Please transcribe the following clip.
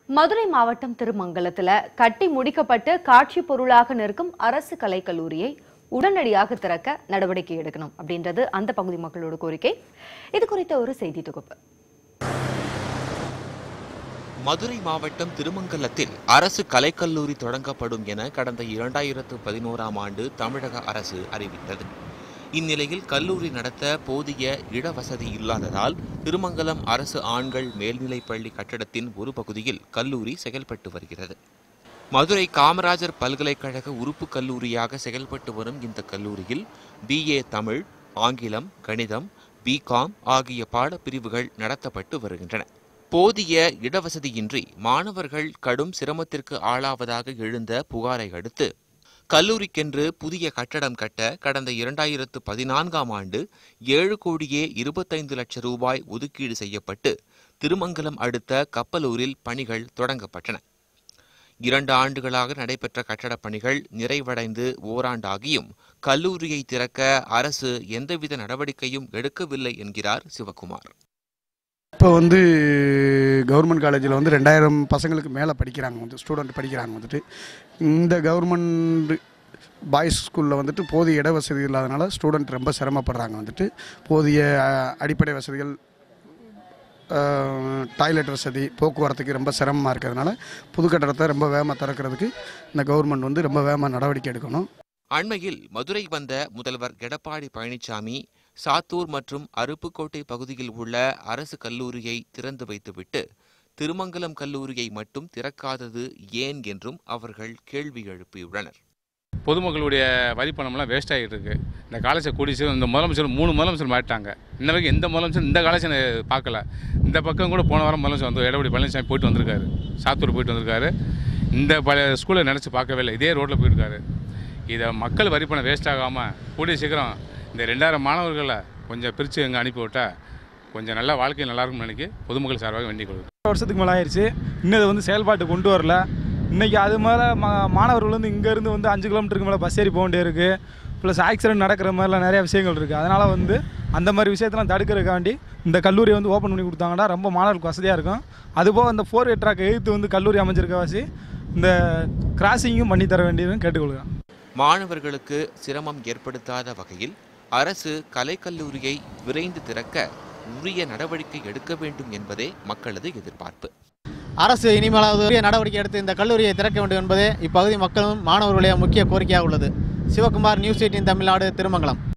மதுரை மாவட்டம் திருமங்கலத்துல கட்டி முடிக்கப்பட்டு காட்சி பொருளாக நிற்கும் அரசு கலைக்கல்லூரியை உடனடியாக திறக்க நடவடிக்கை எடுக்கணும் அப்படின்றது அந்த பகுதி மக்களோட கோரிக்கை இது குறித்த ஒரு செய்தி தொகுப்பு மதுரை மாவட்டம் திருமங்கலத்தில் அரசு கலைக்கல்லூரி தொடங்கப்படும் என கடந்த இரண்டாயிரத்து பதினோராம் ஆண்டு தமிழக அரசு அறிவித்தது இந்நிலையில் கல்லூரி நடத்த போதிய இடவசதி இல்லாததால் திருமங்கலம் அரசு ஆண்கள் மேல்நிலைப்பள்ளி கட்டடத்தின் ஒரு பகுதியில் கல்லூரி செயல்பட்டு வருகிறது மதுரை காமராஜர் பல்கலைக்கழக உறுப்பு கல்லூரியாக செயல்பட்டு வரும் இந்த கல்லூரியில் பிஏ தமிழ் ஆங்கிலம் கணிதம் பிகாம் ஆகிய பாடப்பிரிவுகள் நடத்தப்பட்டு வருகின்றன போதிய இடவசதியின்றி மாணவர்கள் கடும் சிரமத்திற்கு ஆளாவதாக எழுந்த புகாரை அடுத்து கல்லூரிக்கென்று புதிய கட்டடம் கட்ட கடந்த இரண்டாயிரத்து பதினான்காம் ஆண்டு ஏழு கோடியே இருபத்தைந்து லட்சம் ரூபாய் ஒதுக்கீடு செய்யப்பட்டு திருமங்கலம் அடுத்த கப்பலூரில் பணிகள் தொடங்கப்பட்டன இரண்டு ஆண்டுகளாக நடைபெற்ற கட்டடப் பணிகள் நிறைவடைந்து ஓராண்டாகியும் கல்லூரியை திறக்க அரசு எந்தவித நடவடிக்கையும் எடுக்கவில்லை என்கிறார் சிவகுமார் இப்போ வந்து கவர்மெண்ட் காலேஜில் வந்து ரெண்டாயிரம் பசங்களுக்கு மேலே படிக்கிறாங்க வந்து ஸ்டூடெண்ட் படிக்கிறாங்க வந்துட்டு இந்த கவர்மெண்ட் பாய்ஸ் ஸ்கூலில் வந்துட்டு போதிய இட வசதி இல்லாதனால ஸ்டூடெண்ட் ரொம்ப சிரமப்படுறாங்க வந்துட்டு போதிய அஹ், அடிப்படை வசதிகள் டாய்லெட் வசதி போக்குவரத்துக்கு ரொம்ப சிரமமாக இருக்கிறதுனால புது கட்டடத்தை ரொம்ப வேகமாக திறக்கிறதுக்கு இந்த கவர்மெண்ட் வந்து ரொம்ப வேகமாக நடவடிக்கை எடுக்கணும் அண்மையில் மதுரை வந்த முதல்வர் எடப்பாடி பழனிசாமி சாத்தூர் மற்றும் அருப்புக்கோட்டை பகுதியில் உள்ள அரசு கல்லூரியை திறந்து வைத்துவிட்டு திருமங்கலம் கல்லூரியை மட்டும் திறக்காதது ஏன் என்றும் அவர்கள் கேள்வி எழுப்பியுள்ளனர் பொதுமக்களுடைய வரி பணம்லாம் வேஸ்ட் ஆகிட்டு இருக்கு இந்த காலேஜை கூடி சீக்கிரம் இந்த முதலமைச்சர் மூணு முதலமைச்சர் மாட்டாங்க இன்ன வரைக்கும் எந்த முதலமைச்சர் இந்த காலேஜை நான் பார்க்கல இந்த பக்கம் கூட போன வாரம் முதலமைச்சர் வந்து எடப்பாடி பழனிசாமி போயிட்டு வந்திருக்காரு சாத்தூர் போயிட்டு வந்திருக்காரு இந்த பழைய ஸ்கூலை நினச்சி பார்க்கவே இல்லை இதே ரோட்டில் போயிருக்காரு இதை மக்கள் வரி பணம் வேஸ்ட் ஆகாமல் கூடிய சீக்கிரம் இந்த ரெண்டாயிரம் மாணவர்களை கொஞ்சம் பிரித்து இங்கே அனுப்பி விட்டா கொஞ்சம் நல்ல வாழ்க்கை நல்லா இருக்கும்னு நினைக்கி பொதுமக்கள் சார்பாக வேண்டிக் கொள்கிறேன் வருஷத்துக்கு மேலே ஆயிடுச்சு இன்னும் இது வந்து செயல்பாட்டு கொண்டு வரல இன்றைக்கி அது மேலே மா மாணவர்கள் வந்து இங்கேருந்து வந்து அஞ்சு கிலோமீட்டருக்கு மேலே பஸ் ஏறி போக வேண்டியிருக்கு ப்ளஸ் ஆக்சிடென்ட் நடக்கிற மாதிரிலாம் நிறைய விஷயங்கள் இருக்குது அதனால் வந்து அந்த மாதிரி விஷயத்தெல்லாம் தடுக்கிறதுக்காண்டி இந்த கல்லூரியை வந்து ஓப்பன் பண்ணி கொடுத்தாங்கன்னா ரொம்ப மாணவர்களுக்கு வசதியாக இருக்கும் அதுபோக இந்த ஃபோர் வே ட்ராக் எழுத்து வந்து கல்லூரி அமைஞ்சிருக்கவாசி இந்த கிராசிங்கும் பண்ணி தர வேண்டியதுன்னு கேட்டுக்கொள்கிறேன் மாணவர்களுக்கு சிரமம் ஏற்படுத்தாத வகையில் அரசு கலைக்கல்லூரியை விரைந்து திறக்க உரிய நடவடிக்கை எடுக்க வேண்டும் என்பதே மக்களது எதிர்பார்ப்பு அரசு இனிமேலாவது உரிய நடவடிக்கை எடுத்து இந்த கல்லூரியை திறக்க வேண்டும் என்பதே இப்பகுதி மக்களும் மாணவர்களுடைய முக்கிய கோரிக்கையாக உள்ளது சிவகுமார் நியூஸ் எயிட்டின் தமிழ்நாடு திருமங்கலம்